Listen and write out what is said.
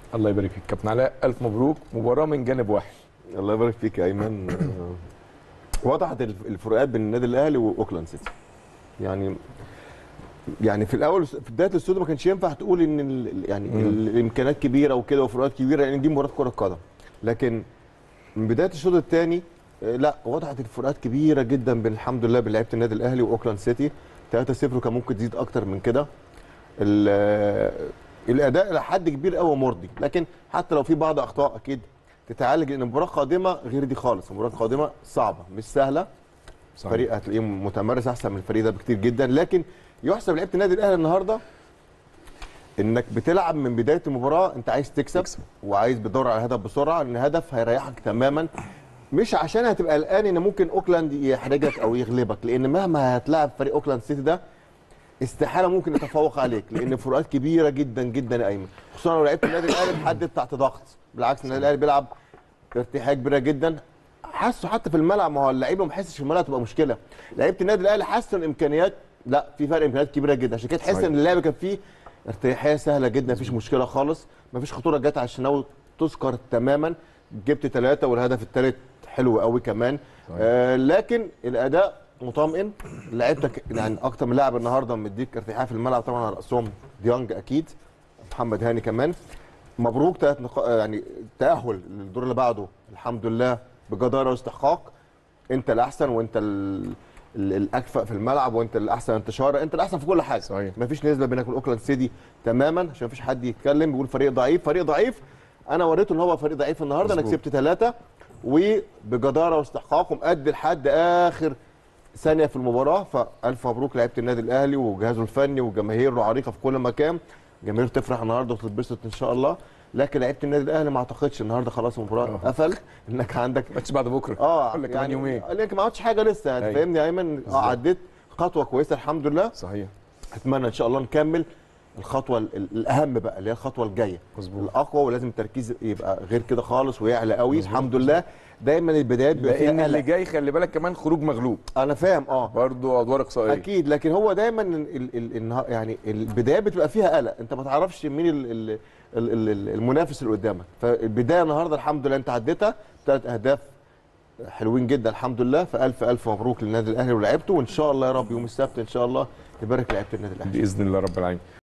الله يبارك فيك كابتن علاء الف مبروك مباراه من جانب واحد الله يبارك فيك يا ايمن آه، وضحت الف- الفروقات بين النادي الاهلي واوكلاند سيتي يعني يعني في الاول في بدايه الاستوديو ما كانش ينفع تقول ان ال- يعني مم. ال- الامكانيات كبيره وكده وفروقات كبيره لان دي مباراه كره قدم لكن من بدايه الشوط الثاني لا وضحت الفروقات كبيره جدا بين الحمد لله بين لعيبه النادي الاهلي واوكلاند سيتي 3-0 وكان ممكن تزيد اكتر من كده ال- الاداء لحد كبير قوي مرضي لكن حتى لو في بعض اخطاء اكيد تتعالج لان المباراه القادمه غير دي خالص المباراه القادمه صعبه مش سهله صحيح. فريق هتلاقيه متمرس احسن من الفريق ده بكتير جدا لكن يحسب لعيبه النادي الاهلي النهارده انك بتلعب من بدايه المباراه انت عايز تكسب, تكسب. وعايز بتدور على هدف بسرعه ان هدف هيريحك تماما مش عشان هتبقى قلقان ان ممكن اوكلاند يحرجك او يغلبك لان مهما هتلاعب فريق اوكلاند سيتي ده استحاله ممكن يتفوق عليك لان فروقات كبيره جدا جدا يا ايمن خصوصا لو لعيبه النادي الاهلي اتحدد تحت ضغط بالعكس النادي الاهلي بيلعب ارتياحيه كبيره جدا حسوا حتى في الملعب ما هو اللعيبه ما حسش في الملعب تبقى مشكله لعيبه النادي الاهلي حسوا الامكانيات لا في فرق امكانيات كبيره جدا عشان كده تحس صحيح. ان اللعب كان فيه ارتياحيه سهله جدا مفيش مشكله خالص مفيش خطوره جت على الشناوي تذكر تماما جبت ثلاثه والهدف الثالث حلو قوي كمان صحيح. آه لكن الاداء مطمئن لعيبتك يعني اكتر من لاعب النهارده مديك ارتياحيه في الملعب طبعا على راسهم ديانج اكيد محمد هاني كمان مبروك ثلاث نقا... يعني تاهل للدور اللي بعده الحمد لله بجداره واستحقاق انت الاحسن وانت ال... ال- الاكفأ في الملعب وانت الاحسن انتشار انت الاحسن في كل حاجه صحيح. مفيش نسبه بينك وبين اوكلاند سيتي تماما عشان مفيش حد يتكلم بيقول فريق ضعيف فريق ضعيف انا وريته ان هو فريق ضعيف النهارده انا مظبوط. كسبت ثلاثه وبجداره واستحقاق ومأدي لحد اخر ثانيه في المباراه فالف مبروك لعيبه النادي الاهلي وجهازه الفني وجماهيره عريقه في كل مكان جماهير تفرح النهارده وتتبسط ان شاء الله لكن لعيبه النادي الاهلي ما اعتقدش النهارده خلاص المباراه آه. قفل انك عندك ماتش بعد بكره اه ولا كمان يومين لانك ما عملتش حاجه لسه يعني أيوة. فاهمني يا ايمن بالظبط. اه عديت خطوه كويسه الحمد لله صحيح اتمنى ان شاء الله نكمل الخطوه ال- ال- الاهم بقى اللي هي الخطوه الجايه مظبوط الاقوى ولازم التركيز يبقى غير كده خالص ويعلى قوي مظبوط. الحمد لله دايما البدايات بيبقى لان فيها اللي قلق جاي خلي بالك كمان خروج مغلوب انا فاهم اه برضه ادوار اقصائيه اكيد لكن هو دايما ال ال النها- يعني البدايه بتبقى فيها قلق انت ما تعرفش مين ال ال ال ال المنافس اللي قدامك فالبدايه النهارده الحمد لله انت عديتها ثلاث اهداف حلوين جدا الحمد لله فالف الف مبروك للنادي الاهلي ولعبته وان شاء الله يا رب يوم السبت ان شاء الله يبارك لعيبه النادي الاهلي باذن الله رب العالمين